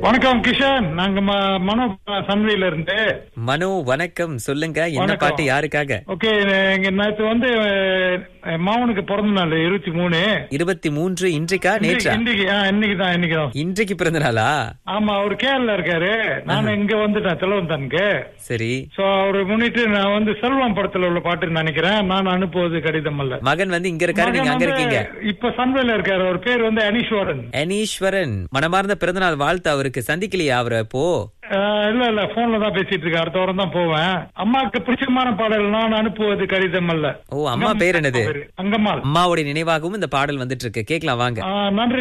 வணக்கம் கிஷன் நாங்க ம- மனோ சன்வில இருந்து மனோ வணக்கம் சொல்லுங்க என்ன வணக்கம். பாட்டு யாருக்காக ஓகே இங்க நேற்று வந்து அஹ், மாவனுக்கு பிறந்த நாள் இருபத்தி மூணு இருபத்தி மூன்று இன்றைக்கா நேற்றா இன்னைக்கு ஆ, இன்னைக்கு தான் இன்னைக்கு தான் இன்றைக்கு பிறந்த நாளா ஆமா அவர் கேரளா இருக்காரு நான் இங்க வந்துட்டேன் திலவந்தானுக்கு சரி சோ அவரு முன்னிட்டு நான் வந்து செல்வம் படத்துல உள்ள பாட்டு நினைக்கிறேன் நான் அனுப்புவது கடிதம் அல்ல மகன் வந்து இங்க இருக்காரு நீங்க மகன் அங்க வந்து இருக்கீங்க இப்ப சன்வேல இருக்காரு அவர் பேர் வந்து அனீஸ்வரன் அனீஸ்வரன் மனமார்ந்த பிறந்தநாள் வாழ்த்து அவருக்கு சந்திக்கலையா அவரை அப்போ அஹ், இல்ல இல்ல போன்ல தான் பேசிட்டு இருக்கேன் அடுத்த வாரம் தான் போவேன் அம்மாவுக்கு பிடிச்சமான பாடல் நான் அனுப்புவது கடிதம் அல்ல ஓ அம்மா பேர் என்னது அங்கம்மாள் அம்மாவுடைய நினைவாகவும் இந்த பாடல் வந்துட்டு இருக்கு கேக்கலாம் வாங்க ஆ, நன்றி